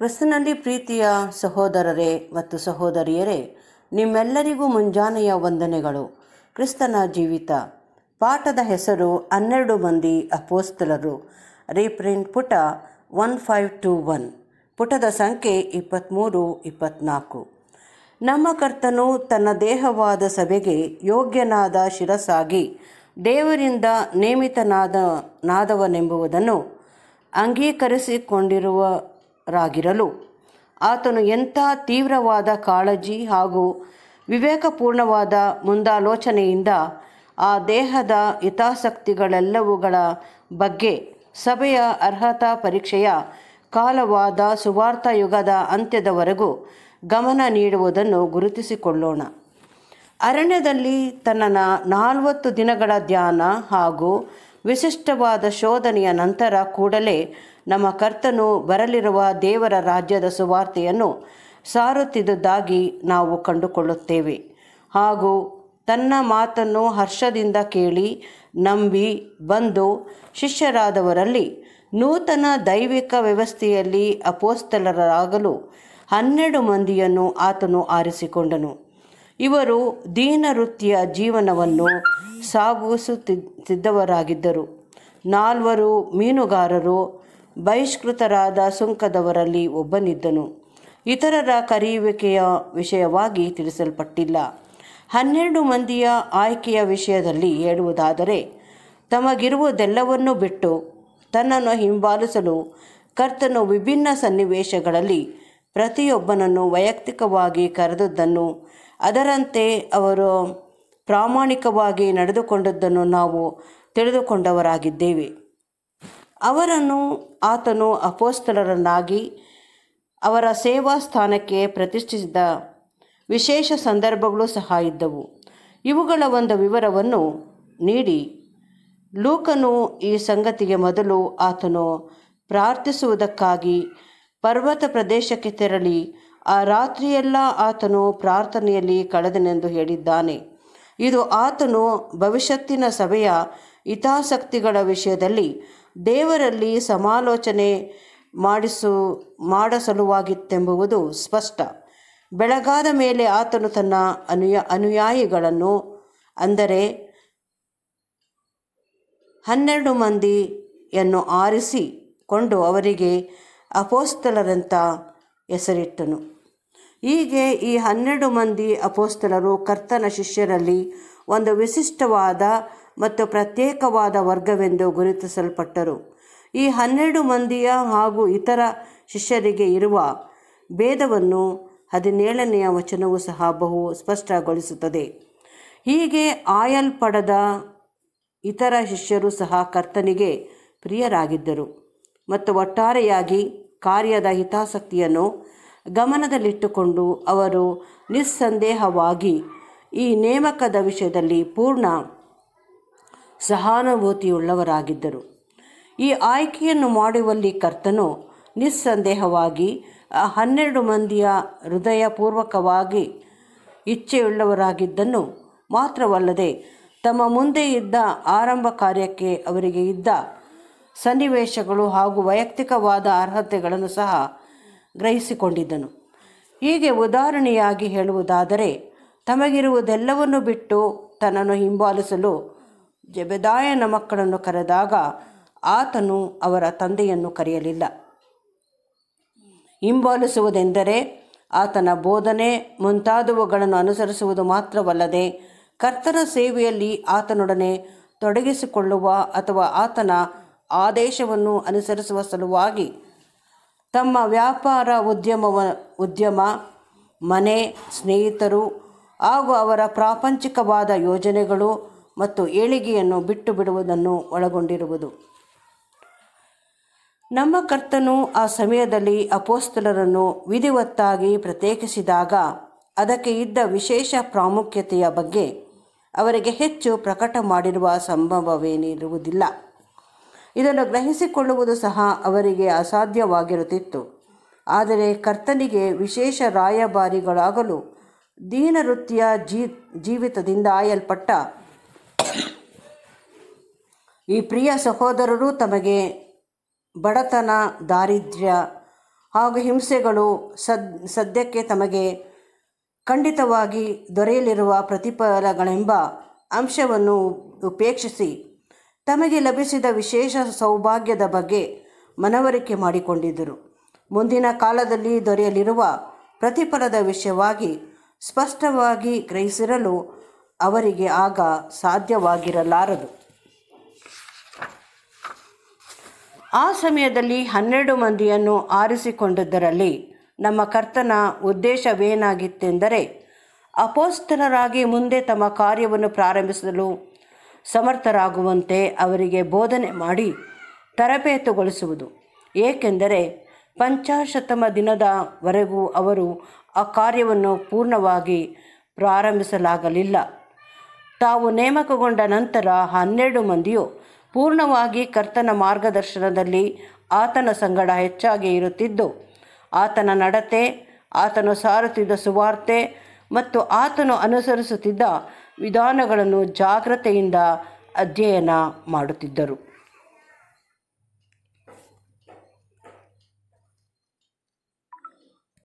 ಕ್ರಿಸ್ತನಲ್ಲಿ ಪ್ರೀತಿಯ ಸಹೋದರರೇ ಮತ್ತು ಸಹೋದರಿಯರೇ ನಿಮ್ಮೆಲ್ಲರಿಗೂ ಮುಂಜಾನೆಯ ವಂದನೆಗಳು ಕ್ರಿಸ್ತನ ಜೀವಿತ ಪಾಠದ ಹೆಸರು ಹನ್ನೆರಡು ಮಂದಿ ಅಪೋಸ್ತಲರು ರೀಪ್ರಿಂಟ್ ಪುಟ ಒನ್ ಫೈವ್ ಟು ಒನ್ ಪುಟದ ಸಂಖ್ಯೆ ಇಪ್ಪತ್ತ್ಮೂರು ಇಪ್ಪತ್ತ್ನಾಲ್ಕು ನಮ್ಮ ಕರ್ತನು ತನ್ನ ದೇಹವಾದ ಸಭೆಗೆ ಯೋಗ್ಯನಾದ ಶಿರಸ್ಸಾಗಿ ದೇವರಿಂದ ನೇಮಿತನಾದ ನಾದವನೆಂಬುದನ್ನು ಅಂಗೀಕರಿಸಿಕೊಂಡಿರುವರಾಗಿರಲು ಆತನು ಎಂಥ ತೀವ್ರವಾದ ಕಾಳಜಿ ಹಾಗೂ ವಿವೇಕಪೂರ್ಣವಾದ ಮುಂದಾಲೋಚನೆಯಿಂದ ಆ ದೇಹದ ಹಿತಾಸಕ್ತಿಗಳೆಲ್ಲವುಗಳ ಬಗ್ಗೆ ಸಭೆಯ ಅರ್ಹತಾ ಪರೀಕ್ಷೆಯ ಕಾಲವಾದ ಸುವಾರ್ಥ ಯುಗದ ಅಂತ್ಯದವರೆಗೂ ಗಮನ ನೀಡುವುದನ್ನು ಗುರುತಿಸಿಕೊಳ್ಳೋಣ ಅರಣ್ಯದಲ್ಲಿ ತನ್ನ ನಾಲ್ವತ್ತು ದಿನಗಳ ಧ್ಯಾನ ಹಾಗೂ ವಿಶಿಷ್ಟವಾದ ಶೋಧನೆಯ ನಂತರ ಕೂಡಲೇ ನಮ್ಮ ಕರ್ತನು ಬರಲಿರುವ ದೇವರ ರಾಜ್ಯದ ಸುವಾರ್ತೆಯನ್ನು ಸಾರುತ್ತಿದ್ದುದಾಗಿ ನಾವು ಕಂಡುಕೊಳ್ಳುತ್ತೇವೆ ಹಾಗೂ ತನ್ನ ಮಾತನ್ನು ಹರ್ಷದಿಂದ ಕೇಳಿ ನಂಬಿ ಬಂದು ಶಿಷ್ಯರಾದವರಲ್ಲಿ ನೂತನ ದೈವಿಕ ವ್ಯವಸ್ಥೆಯಲ್ಲಿ ಅಪೋಸ್ತಲರಾಗಲು ಹನ್ನೆರಡು ಮಂದಿಯನ್ನು ಆತನು ಆರಿಸಿಕೊಂಡನು ಇವರು ದೀನವೃತ್ತಿಯ ಜೀವನವನ್ನು ಸಾಗಿಸುತ್ತಿದ್ದವರಾಗಿದ್ದರು ನಾಲ್ವರು ಮೀನುಗಾರರು ಬಹಿಷ್ಕೃತರಾದ ಸುಂಕದವರಲ್ಲಿ ಒಬ್ಬನಿದ್ದನು ಇತರರ ಕರೆಯುವಿಕೆಯ ವಿಷಯವಾಗಿ ತಿಳಿಸಲ್ಪಟ್ಟಿಲ್ಲ ಹನ್ನೆರಡು ಮಂದಿಯ ಆಯ್ಕೆಯ ವಿಷಯದಲ್ಲಿ ಹೇಳುವುದಾದರೆ ತಮಗಿರುವುದೆಲ್ಲವನ್ನೂ ಬಿಟ್ಟು ತನ್ನನ್ನು ಹಿಂಬಾಲಿಸಲು ಕರ್ತನು ವಿಭಿನ್ನ ಸನ್ನಿವೇಶಗಳಲ್ಲಿ ಪ್ರತಿಯೊಬ್ಬನನ್ನು ವೈಯಕ್ತಿಕವಾಗಿ ಕರೆದದ್ದನ್ನು ಅದರಂತೆ ಅವರು ಪ್ರಾಮಾಣಿಕವಾಗಿ ನಡೆದುಕೊಂಡದ್ದನ್ನು ನಾವು ತಿಳಿದುಕೊಂಡವರಾಗಿದ್ದೇವೆ ಅವರನ್ನು ಆತನು ಅಪೋಸ್ತಲರನ್ನಾಗಿ ಅವರ ಸೇವಾ ಸ್ಥಾನಕ್ಕೆ ಪ್ರತಿಷ್ಠಿಸಿದ ವಿಶೇಷ ಸಂದರ್ಭಗಳು ಸಹ ಇದ್ದವು ಇವುಗಳ ಒಂದು ವಿವರವನ್ನು ನೀಡಿ ಲೂಕನು ಈ ಸಂಗತಿಗೆ ಮೊದಲು ಆತನು ಪ್ರಾರ್ಥಿಸುವುದಕ್ಕಾಗಿ ಪರ್ವತ ಪ್ರದೇಶಕ್ಕೆ ತೆರಳಿ ಆ ರಾತ್ರಿಯೆಲ್ಲ ಆತನು ಪ್ರಾರ್ಥನೆಯಲ್ಲಿ ಕಳೆದನೆಂದು ಹೇಳಿದ್ದಾನೆ ಇದು ಆತನು ಭವಿಷ್ಯತ್ತಿನ ಸಭೆಯ ಹಿತಾಸಕ್ತಿಗಳ ವಿಷಯದಲ್ಲಿ ದೇವರಲ್ಲಿ ಸಮಾಲೋಚನೆ ಮಾಡಿಸು ಮಾಡ ಸಲುವಾಗಿತ್ತೆಂಬುದು ಸ್ಪಷ್ಟ ಬೆಳಗಾದ ಮೇಲೆ ಆತನು ತನ್ನ ಅನುಯ ಅನುಯಾಯಿಗಳನ್ನು ಅಂದರೆ ಹನ್ನೆರಡು ಮಂದಿಯನ್ನು ಆರಿಸಿಕೊಂಡು ಅವರಿಗೆ ಅಪೋಸ್ತಲರಂತ ಹೆಸರಿಟ್ಟನು ಹೀಗೆ ಈ ಹನ್ನೆರಡು ಮಂದಿ ಅಪೋಸ್ತಲರು ಕರ್ತನ ಶಿಷ್ಯರಲ್ಲಿ ಒಂದು ವಿಶಿಷ್ಟವಾದ ಮತ್ತು ಪ್ರತ್ಯೇಕವಾದ ವರ್ಗವೆಂದು ಗುರುತಿಸಲ್ಪಟ್ಟರು ಈ ಹನ್ನೆರಡು ಮಂದಿಯ ಹಾಗೂ ಇತರ ಶಿಷ್ಯರಿಗೆ ಇರುವ ಭೇದವನ್ನು ಹದಿನೇಳನೆಯ ವಚನವೂ ಸಹ ಬಹು ಸ್ಪಷ್ಟಗೊಳಿಸುತ್ತದೆ ಹೀಗೆ ಆಯಲ್ಪಡದ ಇತರ ಶಿಷ್ಯರು ಸಹ ಕರ್ತನಿಗೆ ಪ್ರಿಯರಾಗಿದ್ದರು ಮತ್ತು ಒಟ್ಟಾರೆಯಾಗಿ ಕಾರ್ಯದ ಹಿತಾಸಕ್ತಿಯನ್ನು ಗಮನದಲ್ಲಿಟ್ಟುಕೊಂಡು ಅವರು ನಿಸ್ಸಂದೇಹವಾಗಿ ಈ ನೇಮಕದ ವಿಷಯದಲ್ಲಿ ಪೂರ್ಣ ಸಹಾನುಭೂತಿಯುಳ್ಳವರಾಗಿದ್ದರು ಈ ಆಯ್ಕೆಯನ್ನು ಮಾಡುವಲ್ಲಿ ಕರ್ತನು ನಿಸ್ಸಂದೇಹವಾಗಿ ಆ ಹನ್ನೆರಡು ಮಂದಿಯ ಹೃದಯಪೂರ್ವಕವಾಗಿ ಇಚ್ಛೆಯುಳ್ಳವರಾಗಿದ್ದನ್ನು ಮಾತ್ರವಲ್ಲದೆ ತಮ್ಮ ಮುಂದೆ ಇದ್ದ ಆರಂಭ ಕಾರ್ಯಕ್ಕೆ ಅವರಿಗೆ ಇದ್ದ ಸನ್ನಿವೇಶಗಳು ಹಾಗೂ ವೈಯಕ್ತಿಕವಾದ ಅರ್ಹತೆಗಳನ್ನು ಸಹ ಗ್ರಹಿಸಿಕೊಂಡಿದ್ದನು ಹೀಗೆ ಉದಾಹರಣೆಯಾಗಿ ಹೇಳುವುದಾದರೆ ತಮಗಿರುವುದೆಲ್ಲವನ್ನು ಬಿಟ್ಟು ತನ್ನನ್ನು ಹಿಂಬಾಲಿಸಲು ಜಬೆದಾಯನ ಮಕ್ಕಳನ್ನು ಕರೆದಾಗ ಆತನು ಅವರ ತಂದೆಯನ್ನು ಕರೆಯಲಿಲ್ಲ ಹಿಂಬಾಲಿಸುವುದೆಂದರೆ ಆತನ ಬೋಧನೆ ಮುಂತಾದವುಗಳನ್ನು ಅನುಸರಿಸುವುದು ಮಾತ್ರವಲ್ಲದೆ ಕರ್ತನ ಸೇವೆಯಲ್ಲಿ ಆತನೊಡನೆ ತೊಡಗಿಸಿಕೊಳ್ಳುವ ಅಥವಾ ಆತನ ಆದೇಶವನ್ನು ಅನುಸರಿಸುವ ಸಲುವಾಗಿ ತಮ್ಮ ವ್ಯಾಪಾರ ಉದ್ಯಮವ ಉದ್ಯಮ ಮನೆ ಸ್ನೇಹಿತರು ಹಾಗೂ ಅವರ ಪ್ರಾಪಂಚಿಕವಾದ ಯೋಜನೆಗಳು ಮತ್ತು ಏಳಿಗೆಯನ್ನು ಬಿಟ್ಟು ಬಿಡುವುದನ್ನು ಒಳಗೊಂಡಿರುವುದು ನಮ್ಮ ಕರ್ತನು ಆ ಸಮಯದಲ್ಲಿ ಅಪೋಸ್ತಲರನ್ನು ವಿಧಿವತ್ತಾಗಿ ಪ್ರತ್ಯೇಕಿಸಿದಾಗ ಅದಕ್ಕೆ ಇದ್ದ ವಿಶೇಷ ಪ್ರಾಮುಖ್ಯತೆಯ ಬಗ್ಗೆ ಅವರಿಗೆ ಹೆಚ್ಚು ಪ್ರಕಟ ಮಾಡಿರುವ ಸಂಭವವೇನಿರುವುದಿಲ್ಲ ಇದನ್ನು ಗ್ರಹಿಸಿಕೊಳ್ಳುವುದು ಸಹ ಅವರಿಗೆ ಅಸಾಧ್ಯವಾಗಿರುತ್ತಿತ್ತು ಆದರೆ ಕರ್ತನಿಗೆ ವಿಶೇಷ ರಾಯಭಾರಿಗಳಾಗಲು ದೀನವೃತ್ತಿಯ ಜೀ ಜೀವಿತದಿಂದ ಆಯಲ್ಪಟ್ಟ ಈ ಪ್ರಿಯ ಸಹೋದರರು ತಮಗೆ ಬಡತನ ದಾರಿದ್ರ್ಯ ಹಾಗೂ ಹಿಂಸೆಗಳು ಸದ್ ಸದ್ಯಕ್ಕೆ ತಮಗೆ ಖಂಡಿತವಾಗಿ ದೊರೆಯಲಿರುವ ಪ್ರತಿಫಲಗಳೆಂಬ ಅಂಶವನ್ನು ಉಪೇಕ್ಷಿಸಿ ತಮಗೆ ಲಭಿಸಿದ ವಿಶೇಷ ಸೌಭಾಗ್ಯದ ಬಗ್ಗೆ ಮನವರಿಕೆ ಮಾಡಿಕೊಂಡಿದ್ದರು ಮುಂದಿನ ಕಾಲದಲ್ಲಿ ದೊರೆಯಲಿರುವ ಪ್ರತಿಫಲದ ವಿಷಯವಾಗಿ ಸ್ಪಷ್ಟವಾಗಿ ಗ್ರಹಿಸಿರಲು ಅವರಿಗೆ ಆಗ ಸಾಧ್ಯವಾಗಿರಲಾರದು ಆ ಸಮಯದಲ್ಲಿ ಹನ್ನೆರಡು ಮಂದಿಯನ್ನು ಆರಿಸಿಕೊಂಡದ್ದರಲ್ಲಿ ನಮ್ಮ ಕರ್ತನ ಉದ್ದೇಶವೇನಾಗಿತ್ತೆಂದರೆ ಅಪೋಸ್ತಲರಾಗಿ ಮುಂದೆ ತಮ್ಮ ಕಾರ್ಯವನ್ನು ಪ್ರಾರಂಭಿಸಲು ಸಮರ್ಥರಾಗುವಂತೆ ಅವರಿಗೆ ಬೋಧನೆ ಮಾಡಿ ತರಬೇತುಗೊಳಿಸುವುದು ಏಕೆಂದರೆ ಪಂಚಾಶತಮ ದಿನದವರೆಗೂ ಅವರು ಆ ಕಾರ್ಯವನ್ನು ಪೂರ್ಣವಾಗಿ ಪ್ರಾರಂಭಿಸಲಾಗಲಿಲ್ಲ ತಾವು ನೇಮಕಗೊಂಡ ನಂತರ ಹನ್ನೆರಡು ಮಂದಿಯು ಪೂರ್ಣವಾಗಿ ಕರ್ತನ ಮಾರ್ಗದರ್ಶನದಲ್ಲಿ ಆತನ ಸಂಗಡ ಹೆಚ್ಚಾಗಿ ಇರುತ್ತಿದ್ದು ಆತನ ನಡತೆ ಆತನು ಸಾರುತ್ತಿದ್ದ ಸುವಾರ್ತೆ ಮತ್ತು ಆತನು ಅನುಸರಿಸುತ್ತಿದ್ದ ವಿಧಾನಗಳನ್ನು ಜಾಗ್ರತೆಯಿಂದ ಅಧ್ಯಯನ ಮಾಡುತ್ತಿದ್ದರು